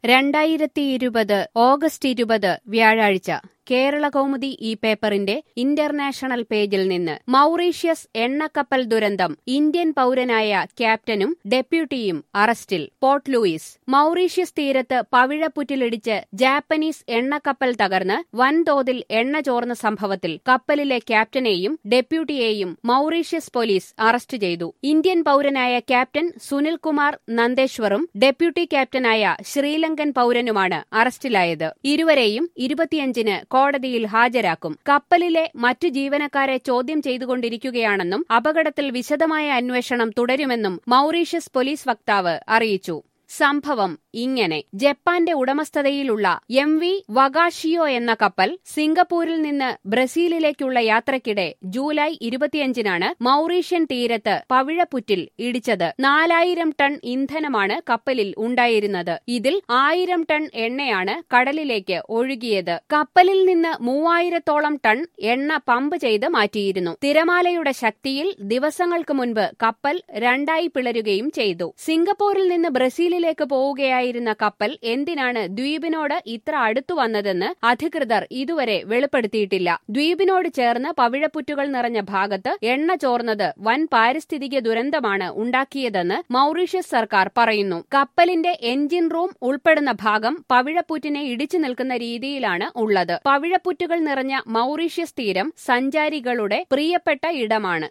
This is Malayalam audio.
രണ്ടായിരത്തി ഇരുപത് ഓഗസ്റ്റ് ഇരുപത് വ്യാഴാഴ്ച കേരള കൗമുദി ഈ പേപ്പറിന്റെ ഇന്റർനാഷണൽ പേജിൽ നിന്ന് മൗറീഷ്യസ് എണ്ണക്കപ്പൽ ദുരന്തം ഇന്ത്യൻ പൌരനായ ക്യാപ്റ്റനും ഡെപ്യൂട്ടിയും അറസ്റ്റിൽ പോർട്ട് ലൂയിസ് മൗറീഷ്യസ് തീരത്ത് പവിഴപ്പുറ്റിലിടിച്ച് ജാപ്പനീസ് എണ്ണക്കപ്പൽ തകർന്ന് വൻതോതിൽ എണ്ണ ചോർന്ന സംഭവത്തിൽ കപ്പലിലെ ക്യാപ്റ്റനെയും ഡെപ്യൂട്ടിയെയും മൗറീഷ്യസ് പോലീസ് അറസ്റ്റ് ചെയ്തു ഇന്ത്യൻ പൌരനായ ക്യാപ്റ്റൻ സുനിൽകുമാർ നന്ദേശ്വറും ഡെപ്യൂട്ടി ക്യാപ്റ്റനായ ശ്രീലങ്കൻ പൌരനുമാണ് അറസ്റ്റിലായത് ഇരുവരെയും ഇരുപത്തിയഞ്ചിന് കോടതിയിൽ ഹാജരാക്കും കപ്പലിലെ മറ്റു ജീവനക്കാരെ ചോദ്യം ചെയ്തുകൊണ്ടിരിക്കുകയാണെന്നും അപകടത്തിൽ വിശദമായ അന്വേഷണം തുടരുമെന്നും മൌറീഷ്യസ് പോലീസ് വക്താവ് അറിയിച്ചു സംഭവം ഇങ്ങനെ ജപ്പാന്റെ ഉടമസ്ഥതയിലുള്ള എം വി വഗാഷിയോ എന്ന കപ്പൽ സിംഗപ്പൂരിൽ നിന്ന് ബ്രസീലിലേക്കുള്ള യാത്രക്കിടെ ജൂലൈ ഇരുപത്തിയഞ്ചിനാണ് മൌറീഷ്യൻ തീരത്ത് പവിഴപ്പുറ്റിൽ ഇടിച്ചത് നാലായിരം ടൺ ഇന്ധനമാണ് കപ്പലിൽ ഉണ്ടായിരുന്നത് ഇതിൽ ആയിരം ടൺ എണ്ണയാണ് കടലിലേക്ക് ഒഴുകിയത് കപ്പലിൽ നിന്ന് മൂവായിരത്തോളം ടൺ എണ്ണ പമ്പ് ചെയ്ത് മാറ്റിയിരുന്നു തിരമാലയുടെ ശക്തിയിൽ ദിവസങ്ങൾക്ക് മുൻപ് കപ്പൽ രണ്ടായി പിളരുകയും ചെയ്തു സിംഗപ്പൂരിൽ നിന്ന് ബ്രസീലിൽ ദ്വീപിലേക്ക് പോവുകയായിരുന്ന കപ്പൽ എന്തിനാണ് ദ്വീപിനോട് ഇത്ര അടുത്തു വന്നതെന്ന് അധികൃതർ ഇതുവരെ വെളിപ്പെടുത്തിയിട്ടില്ല ദ്വീപിനോട് ചേർന്ന് പവിഴപ്പുറ്റുകൾ നിറഞ്ഞ ഭാഗത്ത് എണ്ണ ചോർന്നത് വൻ പാരിസ്ഥിതിക ദുരന്തമാണ് ഉണ്ടാക്കിയതെന്ന് മൌറീഷ്യസ് സർക്കാർ പറയുന്നു കപ്പലിന്റെ എഞ്ചിൻ റൂം ഉൾപ്പെടുന്ന ഭാഗം പവിഴപ്പുറ്റിനെ ഇടിച്ചു നിൽക്കുന്ന രീതിയിലാണ് ഉള്ളത് പവിഴപ്പുറ്റുകൾ നിറഞ്ഞ മൌറീഷ്യസ് തീരം സഞ്ചാരികളുടെ പ്രിയപ്പെട്ട ഇടമാണ്